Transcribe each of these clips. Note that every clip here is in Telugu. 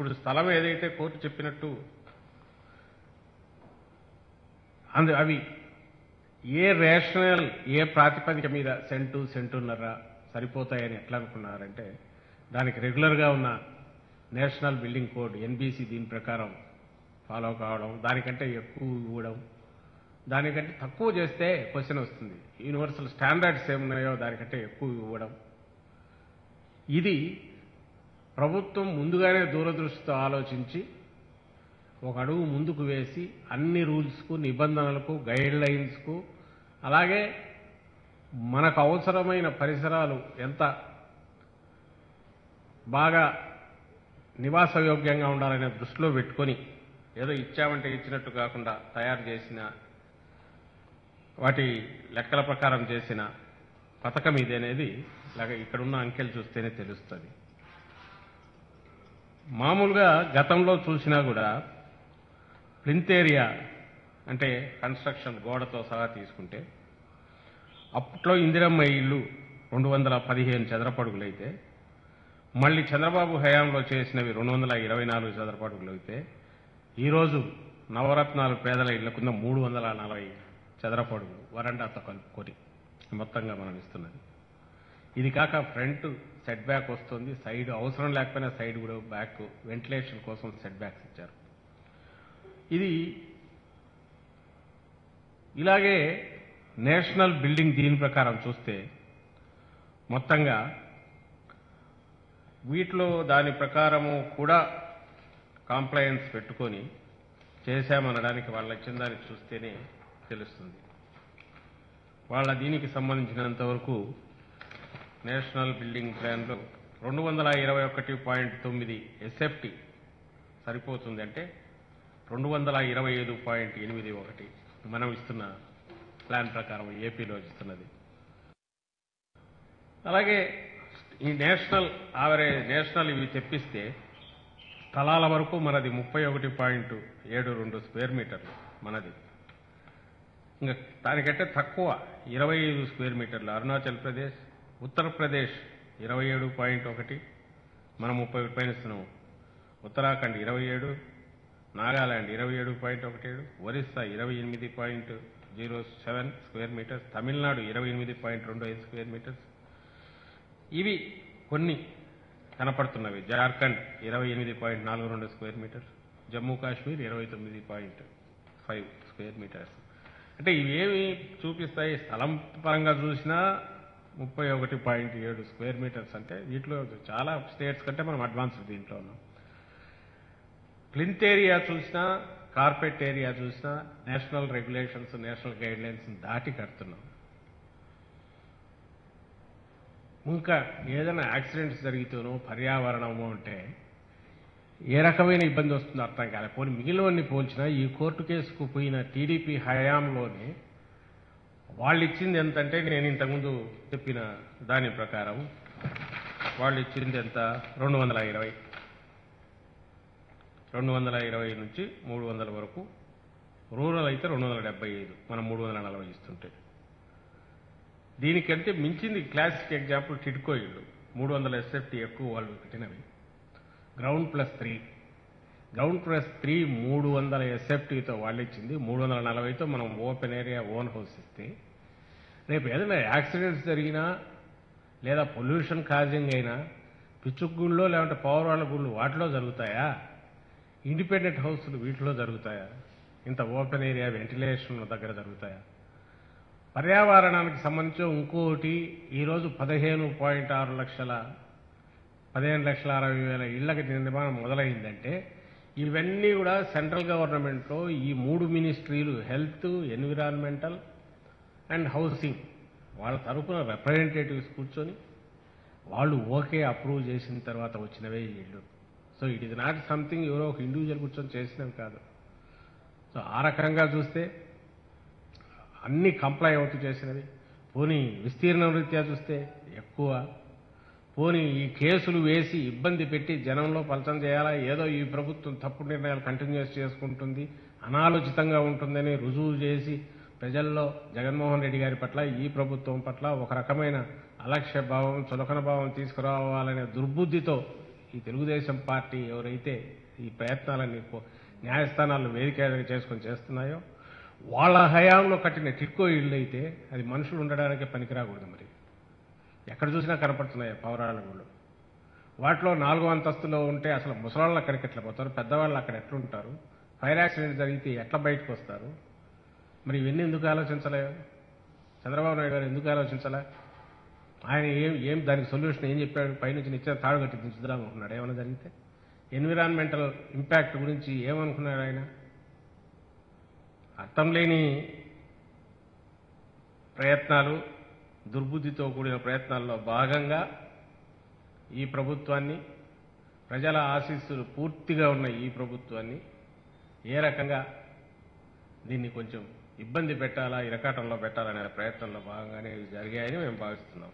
ఇప్పుడు స్థలం ఏదైతే కోర్టు చెప్పినట్టు అందు అవి ఏ రేషనల్ ఏ ప్రాతిపదిక మీద సెంటు సెంటున్నర సరిపోతాయని ఎట్లా అనుకున్నారంటే దానికి రెగ్యులర్గా ఉన్న నేషనల్ బిల్డింగ్ కోడ్ ఎన్బిసి దీని ప్రకారం ఫాలో కావడం దానికంటే ఎక్కువ ఇవ్వడం దానికంటే తక్కువ చేస్తే క్వశ్చన్ వస్తుంది యూనివర్సల్ స్టాండర్డ్స్ ఏమున్నాయో దానికంటే ఎక్కువ ఇవ్వడం ఇది ప్రభుత్వం ముందుగానే దూరదృష్టితో ఆలోచించి ఒక అడుగు ముందుకు వేసి అన్ని రూల్స్కు నిబంధనలకు గైడ్ లైన్స్కు అలాగే మనకు అవసరమైన పరిసరాలు ఎంత బాగా నివాసయోగ్యంగా ఉండాలనే దృష్టిలో పెట్టుకొని ఏదో ఇచ్చామంటే ఇచ్చినట్టు కాకుండా తయారు చేసిన వాటి లెక్కల ప్రకారం చేసిన పథకం ఇది అనేది ఇలాగ ఇక్కడున్న అంకెలు చూస్తేనే తెలుస్తుంది మామూలుగా గతంలో చూసినా కూడా ప్లింత్ ఏరియా అంటే కన్స్ట్రక్షన్ గోడతో సహా తీసుకుంటే అప్పట్లో ఇందిరమ్మ ఇల్లు రెండు వందల పదిహేను చదరపడుగులైతే మళ్ళీ చంద్రబాబు హయాంలో చేసినవి రెండు వందల ఇరవై నాలుగు చదరపడుగులు అయితే ఈరోజు నవరత్నాలు పేదల ఇళ్లకున్న మూడు వందల నలభై చదరపడుగులు వరండాతో కలుపుకొని మొత్తంగా మనం ఇస్తున్నది ఇది కాక ఫ్రంట్ సెట్ బ్యాక్ వస్తుంది సైడ్ అవసరం లేకపోయినా సైడ్ కూడా బ్యాక్ వెంటిలేషన్ కోసం సెట్ బ్యాక్స్ ఇచ్చారు ఇది ఇలాగే నేషనల్ బిల్డింగ్ దీని ప్రకారం చూస్తే మొత్తంగా వీటిలో దాని ప్రకారము కూడా కాంప్లయన్స్ పెట్టుకొని చేశామనడానికి వాళ్ళ ఇచ్చిన దాన్ని చూస్తేనే తెలుస్తుంది వాళ్ళ దీనికి సంబంధించినంత వరకు నేషనల్ బిల్డింగ్ ప్లాన్లో రెండు వందల ఇరవై ఒకటి పాయింట్ తొమ్మిది ఎస్ఎఫ్టి సరిపోతుంది అంటే రెండు వందల ఇరవై ఐదు పాయింట్ ఎనిమిది ఒకటి మనం ఇస్తున్న ప్లాన్ ప్రకారం ఏపీలో ఇస్తున్నది అలాగే ఈ నేషనల్ ఆవరేజ్ నేషనల్ ఇవి తెప్పిస్తే స్థలాల వరకు మనది ముప్పై ఒకటి పాయింట్ ఏడు రెండు స్క్వేర్ మీటర్లు మనది ఇంకా దానికంటే తక్కువ ఇరవై ఐదు స్క్వేర్ మీటర్లు అరుణాచల్ ప్రదేశ్ ఉత్తరప్రదేశ్ ఇరవై ఏడు పాయింట్ ఒకటి మనం ముప్పై ఒకటి పైన ఇస్తున్నాము ఉత్తరాఖండ్ ఇరవై ఏడు నాగాలాండ్ ఇరవై ఏడు పాయింట్ ఒకటి ఏడు ఒరిస్సా ఇరవై ఎనిమిది point zero seven square metres Tamil Nadu ఇరవై ఎనిమిది పాయింట్ రెండు ఐదు స్క్వేర్ మీటర్స్ ఇవి కొన్ని కనపడుతున్నవి జార్ఖండ్ ఇరవై ఎనిమిది పాయింట్ నాలుగు రెండు స్క్వేర్ మీటర్స్ జమ్మూ కాశ్మీర్ ఇరవై తొమ్మిది పాయింట్ ఫైవ్ స్క్వేర్ మీటర్స్ అంటే ఇవేమి చూపిస్తాయి స్థలం పరంగా చూసినా ముప్పై ఒకటి పాయింట్ ఏడు స్క్వేర్ మీటర్స్ అంటే వీటిలో చాలా స్టేట్స్ కంటే మనం అడ్వాన్స్ దీంట్లో ఉన్నాం ప్లింత్ ఏరియా చూసినా కార్పెట్ ఏరియా చూసినా national regulations national guidelines దాటి కడుతున్నాం ఇంకా ఏదైనా యాక్సిడెంట్స్ జరిగితేనో పర్యావరణము అంటే ఏ రకమైన ఇబ్బంది వస్తుందో అర్థం కాలే పోనీ మిగిలినవన్నీ పోల్చినా ఈ కోర్టు కేసుకు పోయిన టీడీపీ హయాంలోనే వాళ్ళు ఇచ్చింది ఎంతంటే నేను ఇంతకుముందు చెప్పిన దాని ప్రకారం వాళ్ళు ఇచ్చింది ఎంత రెండు వందల ఇరవై రెండు వందల ఇరవై నుంచి మూడు వందల వరకు రూరల్ అయితే రెండు వందల డెబ్బై ఐదు మనం మూడు వందల నలభై ఇస్తుంటే దీనికంటే మించింది క్లాసిక్ ఎగ్జాంపుల్ టిడ్కో ఇల్లు మూడు వందల ఎస్ఎఫ్టీ ఎక్కువ వాళ్ళు కట్టినవి ground plus three ground plus three మూడు వందల ఎస్ఎఫ్టీతో వాళ్ళు ఇచ్చింది మూడు వందల నలభైతో మనం ఓపెన్ ఏరియా ఓన్ హౌస్ ఇస్తే రేపు ఏదైనా యాక్సిడెంట్స్ జరిగినా లేదా పొల్యూషన్ కాజింగ్ అయినా పిచ్చుగుళ్ళో లేదంటే పౌరాల గుళ్ళు వాటిలో జరుగుతాయా ఇండిపెండెంట్ హౌస్లు వీటిలో జరుగుతాయా ఇంత ఓపెన్ ఏరియా వెంటిలేషన్ దగ్గర జరుగుతాయా పర్యావరణానికి సంబంధించి ఇంకోటి ఈరోజు పదిహేను పాయింట్ ఆరు లక్షల పదిహేను లక్షల అరవై వేల ఇళ్లకి నిర్మాణం మొదలైందంటే ఇవన్నీ కూడా సెంట్రల్ గవర్నమెంట్లో ఈ మూడు మినిస్ట్రీలు హెల్త్ ఎన్విరాన్మెంటల్ అండ్ హౌసింగ్ వాళ్ళ తరపున రిప్రజెంటేటివ్స్ కూర్చొని వాళ్ళు ఓకే అప్రూవ్ చేసిన తర్వాత వచ్చినవే ఈ ఇళ్ళు so it is not something ఎవరో ఒక ఇండివిజువల్ కూర్చొని చేసినవి కాదు సో ఆ రకంగా చూస్తే అన్ని కంప్లై అవుతూ చేసినవి పోనీ విస్తీర్ణం రీత్యా చూస్తే ఎక్కువ పోనీ ఈ కేసులు వేసి ఇబ్బంది పెట్టి జనంలో పలచం చేయాలా ఏదో ఈ ప్రభుత్వం తప్పుడు నిర్ణయాలు కంటిన్యూస్ చేసుకుంటుంది అనాలోచితంగా ఉంటుందని రుజువు చేసి ప్రజల్లో జగన్మోహన్ రెడ్డి గారి పట్ల ఈ ప్రభుత్వం పట్ల ఒక రకమైన అలక్ష్య భావం చులకన భావం తీసుకురావాలనే దుర్బుద్ధితో ఈ తెలుగుదేశం పార్టీ ఎవరైతే ఈ ప్రయత్నాలన్నీ పో- న్యాయస్థానాలను వేదిక చేసుకొని చేస్తున్నాయో వాళ్ళ హయాంలో కట్టిన టిట్కో ఇళ్ళు అయితే అది మనుషులు ఉండడానికి పనికిరాకూడదు మరి ఎక్కడ చూసినా కనపడుతున్నాయి పౌరాల గుళ్ళు వాటిలో నాలుగో అంతస్తులో ఉంటే అసలు ముసలాళ్ళు అక్కడికి ఎట్లా పోతారు పెద్దవాళ్ళు అక్కడ ఎట్లుంటారు ఫైర్ యాక్సిడెంట్ జరిగితే ఎట్లా బయటకు వస్తారు మరి ఇవన్నీ ఎందుకు ఆలోచించలే చంద్రబాబు నాయుడు గారు ఎందుకు ఆలోచించలే ఆయన ఏం ఏం దానికి సొల్యూషన్ ఏం చెప్పాడు పైనుంచి నిచ్చిన తాడు కట్టి దించుదాం అనుకున్నాడు ఏమైనా జరిగితే ఎన్విరాన్మెంటల్ ఇంపాక్ట్ గురించి ఏమనుకున్నాడు ఆయన అర్థం లేని ప్రయత్నాలు దుర్బుద్ధితో కూడిన ప్రయత్నాల్లో భాగంగా ఈ ప్రభుత్వాన్ని ప్రజల ఆశీస్సులు పూర్తిగా ఉన్న ఈ ప్రభుత్వాన్ని ఏ రకంగా దీన్ని కొంచెం ఇబ్బంది పెట్టాలా ఇరకాటంలో పెట్టాలనే ప్రయత్నంలో భాగంగానే ఇవి జరిగాయని మేము భావిస్తున్నాం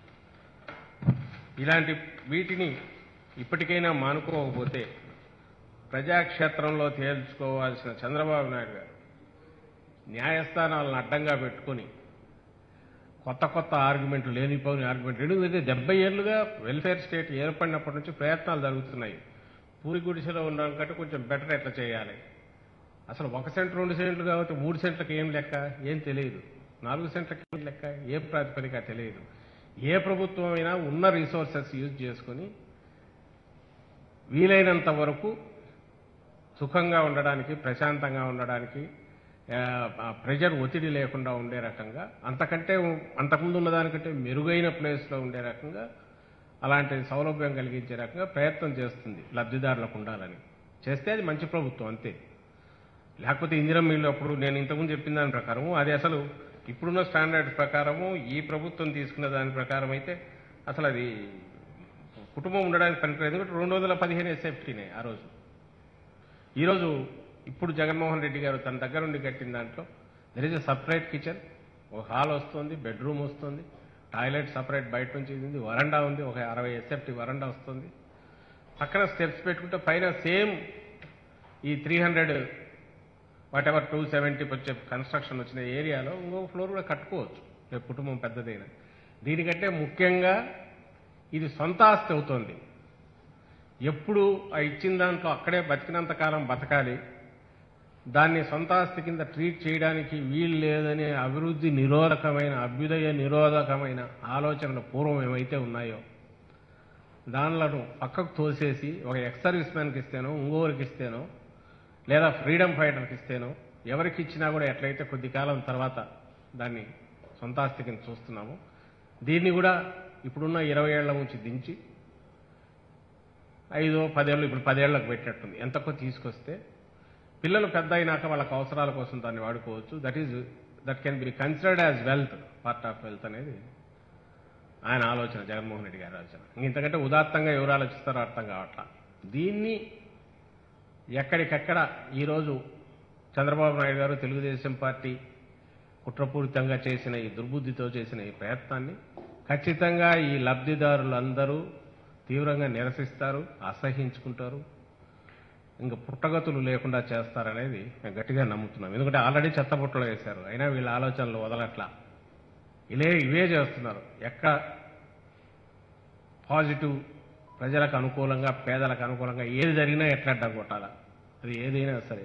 ఇలాంటి వీటిని ఇప్పటికైనా మానుకోకపోతే ప్రజాక్షేత్రంలో తేల్చుకోవాల్సిన చంద్రబాబు నాయుడు గారు న్యాయస్థానాలను అడ్డంగా పెట్టుకొని కొత్త కొత్త ఆర్గ్యుమెంట్లు లేనిపోని ఆర్గ్యుమెంట్ ఎందుకంటే డెబ్బై ఏళ్లుగా వెల్ఫేర్ స్టేట్ ఏర్పడినప్పటి నుంచి ప్రయత్నాలు జరుగుతున్నాయి పూరి గుడిసెలో ఉండడం కంటే కొంచెం బెటర్ ఎట్లా చేయాలి అసలు ఒక సెంట్ రెండు సెంట్లు కాబట్టి మూడు సెంట్లకు ఏం లెక్క ఏం తెలియదు నాలుగు సెంట్లకి ఏం లెక్క ఏ ప్రాతిపదిక తెలియదు ఏ ప్రభుత్వం అయినా ఉన్న రిసోర్సెస్ యూజ్ చేసుకొని వీలైనంత వరకు సుఖంగా ఉండడానికి ప్రశాంతంగా ఉండడానికి ఆ, ప్రెజర్ ఒత్తిడి లేకుండా ఉండే రకంగా అంతకంటే అంతకుముందు ఉన్న దానికంటే మెరుగైన ప్లేస్లో ఉండే రకంగా అలాంటి సౌలభ్యం కలిగించే రకంగా ప్రయత్నం చేస్తుంది లబ్ధిదారులకు ఉండాలని చేస్తే అది మంచి ప్రభుత్వం అంతే లేకపోతే ఇందిరం మిల్లు అప్పుడు నేను ఇంతకుముందు చెప్పిన దాని ప్రకారం అది అసలు ఇప్పుడున్న స్టాండర్డ్స్ ప్రకారము ఈ ప్రభుత్వం తీసుకున్న దాని ప్రకారం అయితే అసలు అది కుటుంబం ఉండడానికి పనికిరాదు ఎందుకంటే రెండు వందల పదిహేను ఎస్ఎఫ్టీనే ఆ రోజు ఈరోజు ఇప్పుడు జగన్మోహన్ రెడ్డి గారు తన దగ్గర నుండి కట్టిన దాంట్లో there is a separate kitchen ఒక హాల్ వస్తుంది బెడ్రూమ్ వస్తుంది టాయిలెట్ సపరేట్ బయట నుంచి ఇది ఉంది వరండా ఉంది ఒక అరవై ఎస్ఎఫ్టీ వరండా వస్తుంది పక్కన స్టెప్స్ పెట్టుకుంటే పైన సేమ్ ఈ three hundred whatever two seventy వచ్చే కన్స్ట్రక్షన్ వచ్చిన ఏరియాలో ఇంకో ఫ్లోర్ కూడా కట్టుకోవచ్చు రేపు కుటుంబం పెద్దదైన దీనికంటే ముఖ్యంగా ఇది సొంత ఆస్తి అవుతోంది ఎప్పుడు ఆ ఇచ్చిన దాంట్లో అక్కడే బతికినంత కాలం బతకాలి దాన్ని సొంత ఆస్తి కింద ట్రీట్ చేయడానికి వీలు లేదనే అభివృద్ధి నిరోధకమైన అభ్యుదయ నిరోధకమైన ఆలోచనలు పూర్వం ఏమైతే ఉన్నాయో దానిలను పక్కకు తోసేసి ఒక ఎక్స్ సర్వీస్ మ్యాన్కి ఇస్తేనో ఇంకోరికి ఇస్తేనో లేదా ఫ్రీడమ్ ఫైటర్కి ఇస్తేనో ఎవరికి ఇచ్చినా కూడా ఎట్లయితే కొద్ది కాలం తర్వాత దాన్ని సొంత ఆస్తి కింద చూస్తున్నాము దీన్ని కూడా ఇప్పుడున్న ఇరవై ఏళ్ల నుంచి దించి ఐదో పదేళ్ళు ఇప్పుడు పదేళ్లకు పెట్టినట్టుంది ఎంతకో తీసుకొస్తే పిల్లలు పెద్ద అయినాక వాళ్ళకి అవసరాల కోసం దాన్ని వాడుకోవచ్చు that is that can be considered as wealth part of wealth అనేది ఆయన ఆలోచన జగన్మోహన్ రెడ్డి గారి ఆలోచన ఇంక ఇంతకంటే ఉదాత్తంగా ఎవరు ఆలోచిస్తారో అర్థం కావట్లా దీన్ని ఎక్కడికెక్కడ ఈరోజు చంద్రబాబు నాయుడు గారు తెలుగుదేశం పార్టీ కుట్రపూరితంగా చేసిన ఈ దుర్బుద్ధితో చేసిన ఈ ప్రయత్నాన్ని ఖచ్చితంగా ఈ లబ్ధిదారులందరూ తీవ్రంగా నిరసిస్తారు అసహించుకుంటారు ఇంకా పుట్టగతులు లేకుండా చేస్తారనేది మేము గట్టిగా నమ్ముతున్నాం ఎందుకంటే ఆల్రెడీ చెత్తపుట్టలు వేశారు అయినా వీళ్ళ ఆలోచనలు వదలట్లా ఇలే ఇవే చేస్తున్నారు ఎక్కడ పాజిటివ్ ప్రజలకు అనుకూలంగా పేదలకు అనుకూలంగా ఏది జరిగినా ఎట్లా అడ్డం కొట్టాలా అది ఏదైనా సరే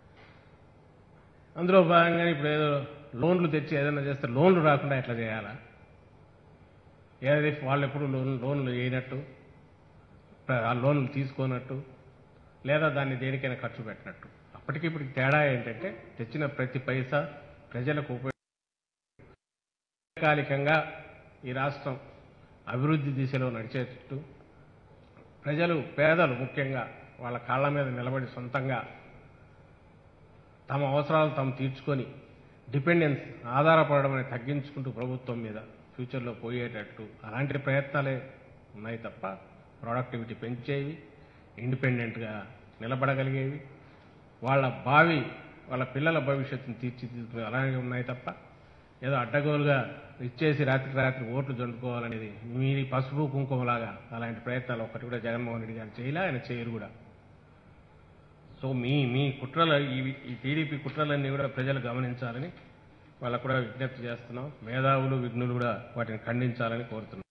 అందులో భాగంగా ఇప్పుడు ఏదో లోన్లు తెచ్చి ఏదైనా చేస్తే లోన్లు రాకుండా ఎట్లా చేయాలా ఏది వాళ్ళు ఎప్పుడు లోన్ లోన్లు వేయనట్టు ఆ లోన్లు తీసుకోనట్టు లేదా దాన్ని దేనికైనా ఖర్చు పెట్టినట్టు అప్పటికి ఇప్పటికి తేడా ఏంటంటే తెచ్చిన ప్రతి పైసా ప్రజలకు ఉపయోగ దీర్ఘకాలికంగా ఈ రాష్ట్రం అభివృద్ధి దిశలో నడిచేటట్టు ప్రజలు పేదలు ముఖ్యంగా వాళ్ళ కాళ్ళ మీద నిలబడి సొంతంగా తమ అవసరాలు తాము తీర్చుకొని డిపెండెన్స్ ఆధారపడడం అనేది తగ్గించుకుంటూ ప్రభుత్వం మీద ఫ్యూచర్లో పోయేటట్టు అలాంటి ప్రయత్నాలే ఉన్నాయి తప్ప ప్రొడక్టివిటీ పెంచేవి ఇండిపెండెంట్గా నిలబడగలిగేవి వాళ్ళ భావి వాళ్ళ పిల్లల భవిష్యత్తును తీర్చిదిద్దుకునే అలాగే ఉన్నాయి తప్ప ఏదో అడ్డగోలుగా ఇచ్చేసి రాత్రి రాత్రి ఓట్లు జండుకోవాలనేది మీది పసుపు కుంకుమలాగా అలాంటి ప్రయత్నాలు ఒకటి కూడా జగన్మోహన్ రెడ్డి గారు చేయలే ఆయన చేయరు కూడా సో మీ మీ కుట్రలు ఈ ఈ టీడీపీ కుట్రలన్నీ కూడా ప్రజలు గమనించాలని వాళ్ళకు కూడా విజ్ఞప్తి చేస్తున్నాం మేధావులు విఘ్నులు కూడా వాటిని ఖండించాలని కోరుతున్నాం